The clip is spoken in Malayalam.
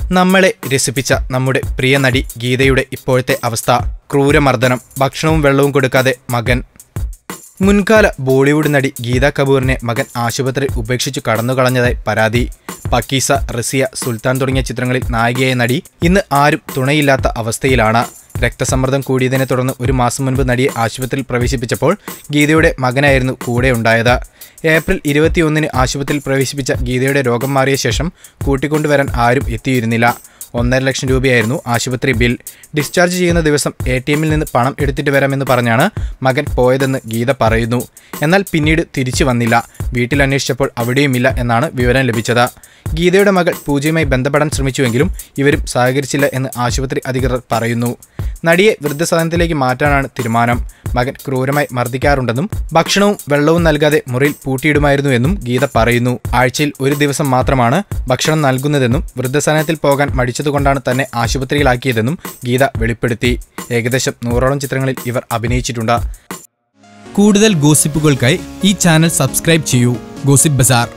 നമ്മളെ രസിപ്പിച്ച നമ്മുടെ പ്രിയ നടി ഗീതയുടെ ഇപ്പോഴത്തെ അവസ്ഥ ക്രൂരമർദ്ദനം ഭക്ഷണവും വെള്ളവും കൊടുക്കാതെ മകൻ മുൻകാല ബോളിവുഡ് നടി ഗീത കപൂറിനെ മകൻ ആശുപത്രി ഉപേക്ഷിച്ചു കടന്നുകളഞ്ഞതായി പരാതി പക്കീസ റസിയ സുൽത്താൻ തുടങ്ങിയ ചിത്രങ്ങളിൽ നായികയായ നടി ഇന്ന് ആരും തുണയില്ലാത്ത അവസ്ഥയിലാണ് രക്തസമ്മർദ്ദം കൂടിയതിനെ തുടർന്ന് ഒരു മാസം മുൻപ് നടിയെ ആശുപത്രിയിൽ പ്രവേശിപ്പിച്ചപ്പോൾ ഗീതയുടെ മകനായിരുന്നു കൂടെ ഉണ്ടായത് ഏപ്രിൽ ഇരുപത്തിയൊന്നിന് ആശുപത്രിയിൽ പ്രവേശിപ്പിച്ച ഗീതയുടെ രോഗം മാറിയ ശേഷം കൂട്ടിക്കൊണ്ടുവരാൻ ആരും എത്തിയിരുന്നില്ല ഒന്നര ലക്ഷം രൂപയായിരുന്നു ആശുപത്രി ബിൽ ഡിസ്ചാർജ് ചെയ്യുന്ന ദിവസം എ ടി എമ്മിൽ നിന്ന് പണം എടുത്തിട്ട് വരാമെന്ന് പറഞ്ഞാണ് മകൻ പോയതെന്ന് ഗീത പറയുന്നു എന്നാൽ പിന്നീട് തിരിച്ചു വന്നില്ല വീട്ടിൽ അന്വേഷിച്ചപ്പോൾ അവിടെയുമില്ല എന്നാണ് വിവരം ലഭിച്ചത് ഗീതയുടെ മകൾ പൂജയുമായി ബന്ധപ്പെടാൻ ശ്രമിച്ചുവെങ്കിലും ഇവരും സഹകരിച്ചില്ല എന്ന് ആശുപത്രി അധികൃതർ പറയുന്നു നടിയെ വൃദ്ധസദനത്തിലേക്ക് മാറ്റാനാണ് തീരുമാനം മകൻ ക്രൂരമായി മർദ്ദിക്കാറുണ്ടെന്നും ഭക്ഷണവും വെള്ളവും നൽകാതെ മുറിയിൽ പൂട്ടിയിടുമായിരുന്നുവെന്നും ഗീത പറയുന്നു ആഴ്ചയിൽ ഒരു ദിവസം മാത്രമാണ് ഭക്ഷണം നൽകുന്നതെന്നും വൃദ്ധസദനത്തിൽ പോകാൻ മടിച്ചതുകൊണ്ടാണ് തന്നെ ആശുപത്രിയിലാക്കിയതെന്നും ഗീത വെളിപ്പെടുത്തി ഏകദേശം നൂറോളം ചിത്രങ്ങളിൽ ഇവർ അഭിനയിച്ചിട്ടുണ്ട് കൂടുതൽ ഗോസിപ്പുകൾക്കായി ഈ ചാനൽ സബ്സ്ക്രൈബ് ചെയ്യൂ ഗോസിപ്പ് ബസാർ